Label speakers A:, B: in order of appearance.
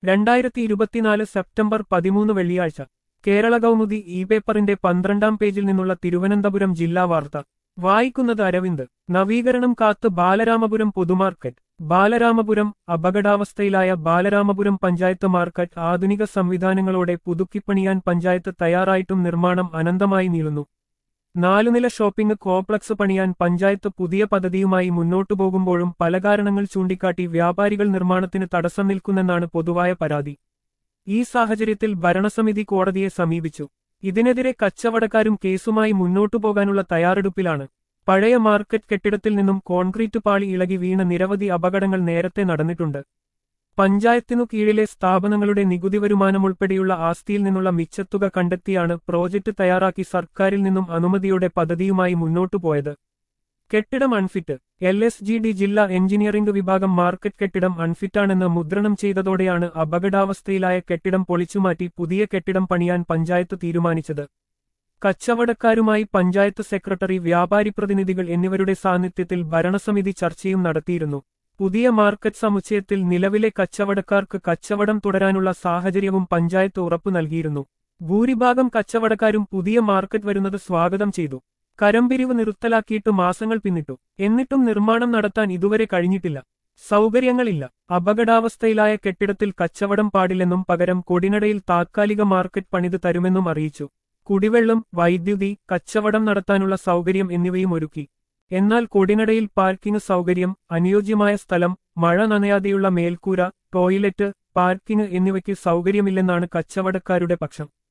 A: രണ്ടായിരത്തി ഇരുപത്തിനാല് സെപ്റ്റംബർ പതിമൂന്ന് വെള്ളിയാഴ്ച കേരള കൗമുദി ഇ പേപ്പറിന്റെ പന്ത്രണ്ടാം പേജിൽ നിന്നുള്ള തിരുവനന്തപുരം ജില്ലാ വാർത്ത വായിക്കുന്നത് അരവിന്ദ് നവീകരണം കാത്ത് ബാലരാമപുരം പൊതുമാർക്കറ്റ് ബാലരാമപുരം അപകടാവസ്ഥയിലായ ബാലരാമപുരം പഞ്ചായത്ത് മാർക്കറ്റ് ആധുനിക സംവിധാനങ്ങളോടെ പുതുക്കിപ്പണിയാൻ പഞ്ചായത്ത് തയ്യാറായിട്ടും നിർമ്മാണം അനന്തമായി നീളുന്നു നാലുനില ഷോപ്പിംഗ് കോംപ്ലക്സ് പണിയാൻ പഞ്ചായത്ത് പുതിയ പദ്ധതിയുമായി മുന്നോട്ടു പോകുമ്പോഴും പല കാരണങ്ങൾ ചൂണ്ടിക്കാട്ടി വ്യാപാരികൾ നിർമ്മാണത്തിന് തടസ്സം നിൽക്കുന്നെന്നാണ് പൊതുവായ പരാതി ഈ സാഹചര്യത്തിൽ ഭരണസമിതി കോടതിയെ സമീപിച്ചു ഇതിനെതിരെ കച്ചവടക്കാരും കേസുമായി മുന്നോട്ടു പോകാനുള്ള തയ്യാറെടുപ്പിലാണ് പഴയ മാർക്കറ്റ് കെട്ടിടത്തിൽ നിന്നും കോൺക്രീറ്റ് പാളി ഇളകി വീണ നിരവധി അപകടങ്ങൾ നേരത്തെ നടന്നിട്ടുണ്ട് പഞ്ചായത്തിനു കീഴിലെ സ്ഥാപനങ്ങളുടെ നികുതി വരുമാനം ഉൾപ്പെടെയുള്ള ആസ്തിയിൽ നിന്നുള്ള മിച്ചത്തുക കണ്ടെത്തിയാണ് പ്രോജക്റ്റ് തയ്യാറാക്കി സർക്കാരിൽ നിന്നും അനുമതിയോടെ പദ്ധതിയുമായി മുന്നോട്ടു പോയത് കെട്ടിടം unfit L S G D ജില്ലാ എഞ്ചിനീയറിംഗ് വിഭാഗം മാർക്കറ്റ് കെട്ടിടം അൺഫിറ്റാണെന്ന് മുദ്രണം ചെയ്തതോടെയാണ് അപകടാവസ്ഥയിലായ കെട്ടിടം പൊളിച്ചുമാറ്റി പുതിയ കെട്ടിടം പണിയാൻ പഞ്ചായത്ത് തീരുമാനിച്ചത് കച്ചവടക്കാരുമായി പഞ്ചായത്ത് സെക്രട്ടറി വ്യാപാരി പ്രതിനിധികൾ എന്നിവരുടെ സാന്നിധ്യത്തിൽ ഭരണസമിതി ചർച്ചയും നടത്തിയിരുന്നു പുതിയ മാർക്കറ്റ് സമുച്ചയത്തിൽ നിലവിലെ കച്ചവടക്കാർക്ക് കച്ചവടം തുടരാനുള്ള സാഹചര്യവും പഞ്ചായത്ത് ഉറപ്പു നൽകിയിരുന്നു ഭൂരിഭാഗം കച്ചവടക്കാരും പുതിയ മാർക്കറ്റ് വരുന്നത് സ്വാഗതം ചെയ്തു കരംപിരിവ് നിർത്തലാക്കിയിട്ട് മാസങ്ങൾ പിന്നിട്ടു എന്നിട്ടും നിർമ്മാണം നടത്താൻ ഇതുവരെ കഴിഞ്ഞിട്ടില്ല സൗകര്യങ്ങളില്ല അപകടാവസ്ഥയിലായ കെട്ടിടത്തിൽ കച്ചവടം പാടില്ലെന്നും പകരം കൊടിനടയിൽ താത്കാലിക മാർക്കറ്റ് പണിത് തരുമെന്നും അറിയിച്ചു കുടിവെള്ളം വൈദ്യുതി കച്ചവടം നടത്താനുള്ള സൗകര്യം എന്നിവയും ഒരുക്കി എന്നാൽ കൊടിനടയിൽ പാർക്കിംഗ് സൗകര്യം അനുയോജ്യമായ സ്ഥലം മഴ നനയാതെയുള്ള മേൽക്കൂര ടോയ്ലറ്റ് പാർക്കിംഗ് എന്നിവയ്ക്ക് സൗകര്യമില്ലെന്നാണ് കച്ചവടക്കാരുടെ പക്ഷം